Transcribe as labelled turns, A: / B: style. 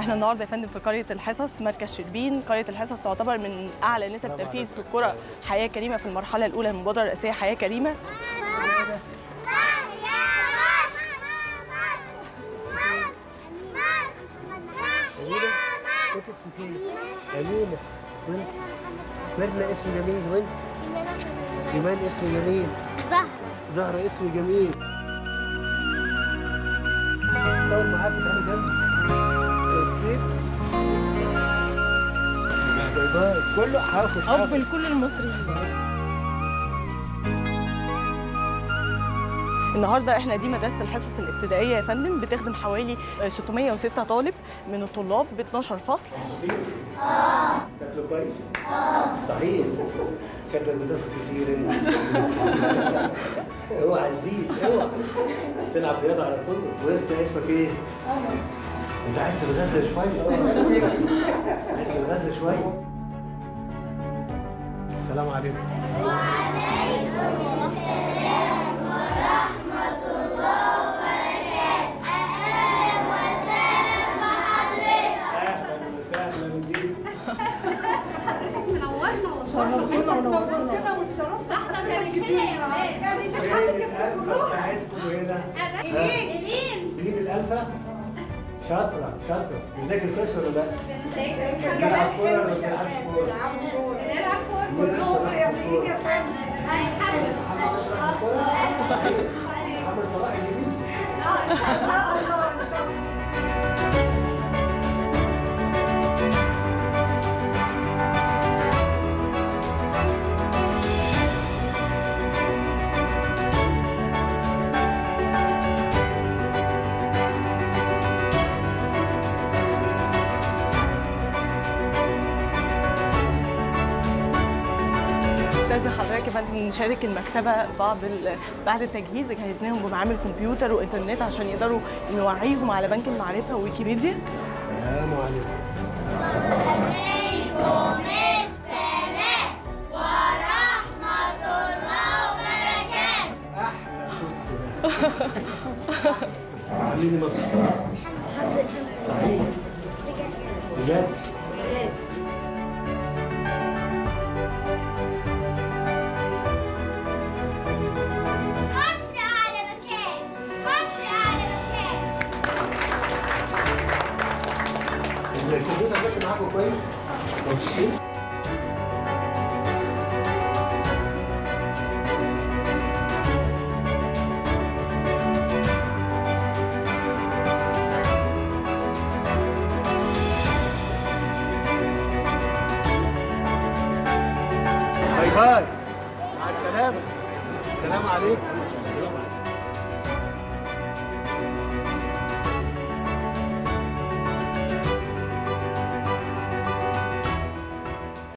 A: احنا النهارده يا فندم في قريه الحصص مركز شربين قريه الحصص تعتبر من اعلى نسب تنفيذ في الكره حياه كريمه في المرحله الاولى من المبادره الرئاسيه حياه كريمه
B: انت اسمك ايه؟ امينه وانت؟ ميرنا اسم جميل وانت؟ ايمان اسم جميل
C: زهر
B: زهرة اسم جميل صور معاك تعالى جنبي توصيل باي باي كله هاخد
A: حب
B: هاخد
A: لكل المصريين النهارده احنا دي مدرسه الحصص الابتدائيه يا فندم بتخدم حوالي 606 طالب من الطلاب ب 12 فصل
B: شكله كويس؟ اه صحيح شكلك بتاكل كتير انت اوعى تزيد اوعى تلعب رياضه على طول وانت اسمك ايه؟ انت عايز تتغذى شويه عايز تتغذى شويه السلام عليكم اهلا وسهلا بيك
D: نورتنا وتشرفنا احسن من كتير يعني
B: فين
D: تتحدى
B: الألفة بتاعتكم هنا؟
D: مين؟
B: تجيب الألفة؟ شاطرة شاطرة بتذاكر كويس ولا لا؟
D: كان
B: بنلعب
D: جمال
B: كورة
D: حلو
B: ولا ما بنلعبش كورة؟
D: بنلعب كورة بنلعب كورة
B: مين أشطر
D: كلهم
B: لاعب في
D: رياضيين
B: الكورة؟
D: يا فندم
B: محمد أشرف الكورة؟ محمد صلاح الجديد؟
D: اه ان شاء الله ان شاء الله
A: استاذن حضرتك يا فندم نشارك المكتبه بعض ال... بعد التجهيز جهزناهم بمعامل كمبيوتر وانترنت عشان يقدروا نوعيهم على بنك المعرفه وويكيبيديا
B: السلام عليكم أحلى صوت سمعت عاملين إيه مبسوط؟ صحيح بجد؟
C: مصر على مكان مصر على مكان
B: الكمبيوتر ماشي معاكم كويس؟ مبسوطين؟ باي باي مع السلامة السلام عليكم